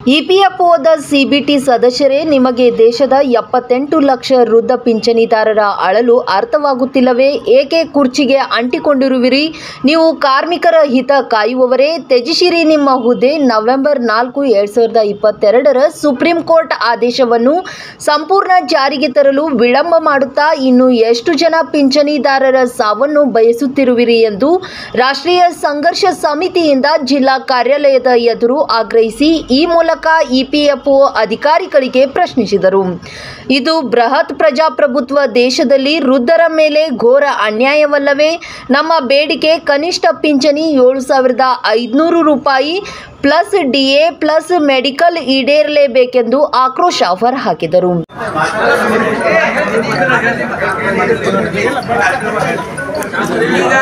ಇಪಿಎಫ್ಒದ CBT ಸದಸ್ಯರೇ ನಿಮಗೆ ದೇಶದ ಎಪ್ಪತ್ತೆಂಟು ಲಕ್ಷ ವೃದ್ಧ ಪಿಂಚಣಿದಾರರ ಅಳಲು ಅರ್ಥವಾಗುತ್ತಿಲ್ಲವೇ ಏಕೆ ಕುರ್ಚಿಗೆ ಅಂಟಿಕೊಂಡಿರುವಿರಿ ನೀವು ಕಾರ್ಮಿಕರ ಹಿತ ಕಾಯುವವರೇ ತ್ಯಜಿಸಿರಿ ನಿಮ್ಮ ಹುದ್ದೆ ನವೆಂಬರ್ ನಾಲ್ಕು ಎರಡ್ ಸಾವಿರದ ಇಪ್ಪತ್ತೆರಡರ ಸುಪ್ರೀಂ ಕೋರ್ಟ್ ಆದೇಶವನ್ನು ಸಂಪೂರ್ಣ ಜಾರಿಗೆ ತರಲು ವಿಳಂಬ ಮಾಡುತ್ತಾ ಇನ್ನು ಎಷ್ಟು ಜನ ಪಿಂಚಣಿದಾರರ ಸಾವನ್ನು ಬಯಸುತ್ತಿರುವಿರಿ ಎಂದು ರಾಷ್ಟ್ರೀಯ ಸಂಘರ್ಷ ಸಮಿತಿಯಿಂದ ಜಿಲ್ಲಾ ಕಾರ್ಯಾಲಯದ ಎದುರು ಆಗ್ರಹಿಸಿ ಈ ಮೂಲಕ ಇಪಿಎಫ್ಒ ಅಧಿಕಾರಿಗಳಿಗೆ ಪ್ರಶ್ನಿಸಿದರು ಇದು ಬೃಹತ್ ಪ್ರಜಾಪ್ರಭುತ್ವ ದೇಶದಲ್ಲಿ ವೃದ್ಧರ ಮೇಲೆ ಘೋರ ಅನ್ಯಾಯವಲ್ಲವೇ ನಮ್ಮ ಬೇಡಿಕೆ ಕನಿಷ್ಠ ಪಿಂಚಣಿ ಏಳು ಸಾವಿರದ ಐದುನೂರು ರೂಪಾಯಿ ಪ್ಲಸ್ ಡಿಎ ಪ್ಲಸ್ ಮೆಡಿಕಲ್ ಈಡೇರಲೇಬೇಕೆಂದು ಆಕ್ರೋಶ ಹೊರಹಾಕಿದರು ಈಗ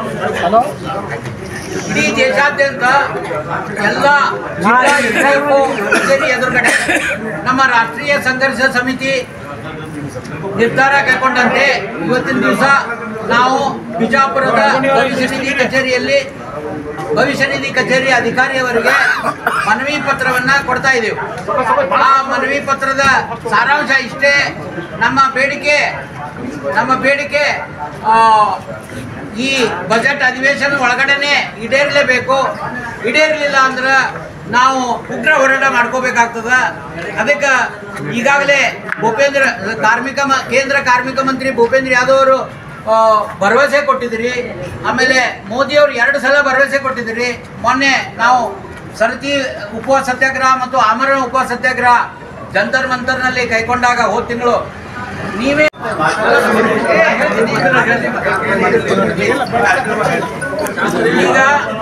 ಇಡೀ ದೇಶಾದ್ಯಂತ ಎಲ್ಲ ಜಿಲ್ಲಾ ಇಪಿಎಫ್ಒ ಕಚೇರಿ ಎದುರುಗಡೆ ನಮ್ಮ ರಾಷ್ಟ್ರೀಯ ಸಂಘರ್ಷ ಸಮಿತಿ ನಿರ್ಧಾರ ಕೈಗೊಂಡಂತೆ ಇವತ್ತಿನ ದಿವಸ ನಾವು ಬಿಜಾಪುರದ ಭವಿಷ್ಯ ನಿಧಿ ಕಚೇರಿಯಲ್ಲಿ ಭವಿಷ್ಯ ನಿಧಿ ಕಚೇರಿ ಅಧಿಕಾರಿಯವರಿಗೆ ಮನವಿ ಪತ್ರವನ್ನ ಕೊಡ್ತಾ ಇದ್ದೇವೆ ಆ ಮನವಿ ಪತ್ರದ ಸಾರಾಂಶ ಇಷ್ಟೇ ನಮ್ಮ ಬೇಡಿಕೆ ನಮ್ಮ ಬೇಡಿಕೆ ಆ, ಈ ಬಜೆಟ್ ಅಧಿವೇಶನ ಒಳಗಡೆನೆ ಈಡೇರಲೇಬೇಕು ಈಡೇರಲಿಲ್ಲ ಅಂದ್ರೆ ನಾವು ಉಗ್ರ ಹೋರಾಟ ಮಾಡ್ಕೋಬೇಕಾಗ್ತದ ಅದಕ್ಕೆ ಈಗಾಗಲೇ ಭೂಪೇಂದ್ರ ಕಾರ್ಮಿಕ ಮ- ಕೇಂದ್ರ ಕಾರ್ಮಿಕ ಮಂತ್ರಿ ಭೂಪೇಂದ್ರ ಯಾದವ್ ಅವರು ಆ, ಭರವಸೆ ಕೊಟ್ಟಿದ್ದೀರಿ ಆಮೇಲೆ ಮೋದಿಯವರು ಎರಡು ಸಲ ಭರವಸೆ ಕೊಟ್ಟಿದ್ದೀರಿ ಮೊನ್ನೆ ನಾವು ಸರತಿ ಉಪವಾಸ ಸತ್ಯಾಗ್ರಹ ಮತ್ತು ಆಮರಣ ಉಪವಾಸ ಸತ್ಯಾಗ್ರಹ ಜಂತರ್ ಮಂತರ್ನಲ್ಲಿ ಕೈಗೊಂಡಾಗ ಹೋದ ತಿಂಗಳು ನೀವೇ ಈಗ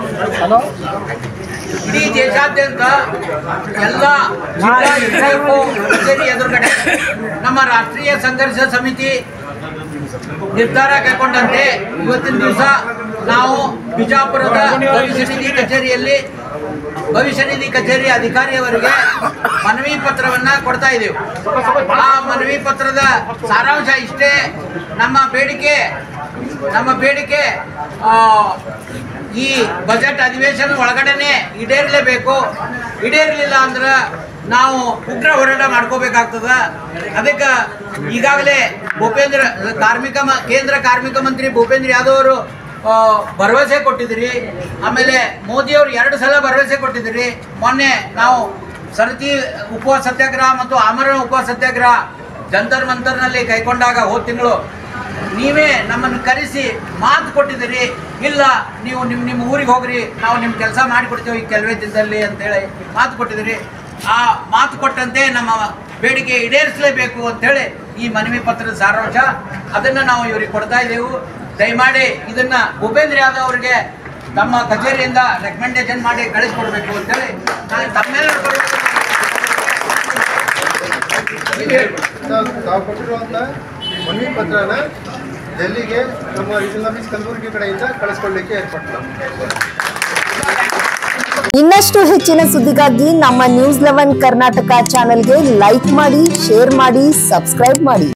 ಇಡೀ ದೇಶಾದ್ಯಂತ ಎಲ್ಲ ಜಿಲ್ಲಾ ಇಪಿಎಫ್ಒ ಕಚೇರಿ ಎದುರುಗಡೆ ನಮ್ಮ ರಾಷ್ಟ್ರೀಯ ಸಂಘರ್ಷ ಸಮಿತಿ ನಿರ್ಧಾರ ಕೈಗೊಂಡಂತೆ ಇವತ್ತಿನ ದಿವಸ ನಾವು ಬಿಜಾಪುರದ ಭವಿಷ್ಯ ನಿಧಿ ಕಚೇರಿಯಲ್ಲಿ ಭವಿಷ್ಯ ನಿಧಿ ಕಚೇರಿ ಅಧಿಕಾರಿಯವರಿಗೆ ಮನವಿ ಪತ್ರವನ್ನ ಕೊಡ್ತಾ ಇದ್ದೇವೆ ಆ ಮನವಿ ಪತ್ರದ ಸಾರಾಂಶ ಇಷ್ಟೇ ನಮ್ಮ ಬೇಡಿಕೆ ನಮ್ಮ ಬೇಡಿಕೆ ಆ, ಈ ಬಜೆಟ್ ಅಧಿವೇಶನ ಒಳಗಡೆನೆ ಈಡೇರಲೇಬೇಕು ಈಡೇರಲಿಲ್ಲ ಅಂದ್ರೆ ನಾವು ಉಗ್ರ ಹೋರಾಟ ಮಾಡ್ಕೋಬೇಕಾಗ್ತದ ಅದಕ್ಕೆ ಈಗಾಗಲೇ ಭೂಪೇಂದ್ರ ಕಾರ್ಮಿಕ ಮ- ಕೇಂದ್ರ ಕಾರ್ಮಿಕ ಮಂತ್ರಿ ಭೂಪೇಂದ್ರ ಯಾದವ್ ಅವರು ಆ, ಭರವಸೆ ಕೊಟ್ಟಿದ್ದೀರಿ ಆಮೇಲೆ ಮೋದಿಯವರು ಎರಡು ಸಲ ಭರವಸೆ ಕೊಟ್ಟಿದ್ದೀರಿ ಮೊನ್ನೆ ನಾವು ಸರತಿ ಉಪವಾಸ ಸತ್ಯಾಗ್ರಹ ಮತ್ತು ಆಮರಣ ಉಪವಾಸ ಸತ್ಯಾಗ್ರಹ ಜಂತರ್ ಮಂತರ್ನಲ್ಲಿ ಕೈಗೊಂಡಾಗ ಹೋದ ತಿಂಗಳು ನೀವೇ ನಮ್ಮನ್ನು ಕರೆಸಿ ಮಾತು ಕೊಟ್ಟಿದ್ದೀರಿ ಇಲ್ಲ ನೀವು ನಿಮ್ಮ ನಿಮ್ಮ ಊರಿಗೆ ಹೋಗ್ರಿ ನಾವು ನಿಮ್ಮ ಕೆಲಸ ಮಾಡಿಕೊಡ್ತೀವಿ ಈ ಕೆಲವೇ ದಿನದಲ್ಲಿ ಅಂತೇಳಿ ಮಾತು ಕೊಟ್ಟಿದ್ದೀರಿ ಆ ಮಾತು ಕೊಟ್ಟಂತೆ ನಮ್ಮ ಬೇಡಿಕೆ ಈಡೇರಿಸಲೇಬೇಕು ಅಂತೇಳಿ ಈ ಮನವಿ ಪತ್ರದ ಸಾರಾಂಶ ಅದನ್ನು ನಾವು ಇವ್ರಿಗೆ ಕೊಡ್ತಾ ಇದ್ದೆವು ದಯಮಾಡಿ ಇದನ್ನ ಭೂಪೇಂದ್ರ ಯಾದವ್ ಅವರಿಗೆ ತಮ್ಮ ಕಚೇರಿಯಿಂದ ರೆಕಮೆಂಡೇಶನ್ ಮಾಡಿ ಕಳಿಸ್ಕೊಡ್ಬೇಕು ಅಂತೇಳಿ ನಾನು ತಮ್ಮೆಲ್ಲರ ಪರವಾಗಿ ತಾವು ತಾವು ಕೊಟ್ಟಿರುವಂಥ ಮನವಿ ಪತ್ರನ ಡೆಲ್ಲಿಗೆ ನಮ್ಮ ರೀಜನಲ್ ಆಫೀಸ್ ಕಲಬುರಗಿ ಕಡೆಯಿಂದ ಕಳಿಸ್ಕೊಡ್ಲಿಕ್ಕೆ ಏರ್ಪಟ್ಟು ಇನ್ನಷ್ಟು ಹೆಚ್ಚಿನ ಸುದ್ದಿಗಾಗಿ ನಮ್ಮ ನ್ಯೂಸ್ ಲೆವೆನ್ ಕರ್ನಾಟಕ ಚಾನೆಲ್ಗೆ ಲೈಕ್ ಮಾಡಿ ಶೇರ್ ಮಾಡಿ ಸಬ್ಸ್ಕ್ರೈಬ್ ಮಾಡಿ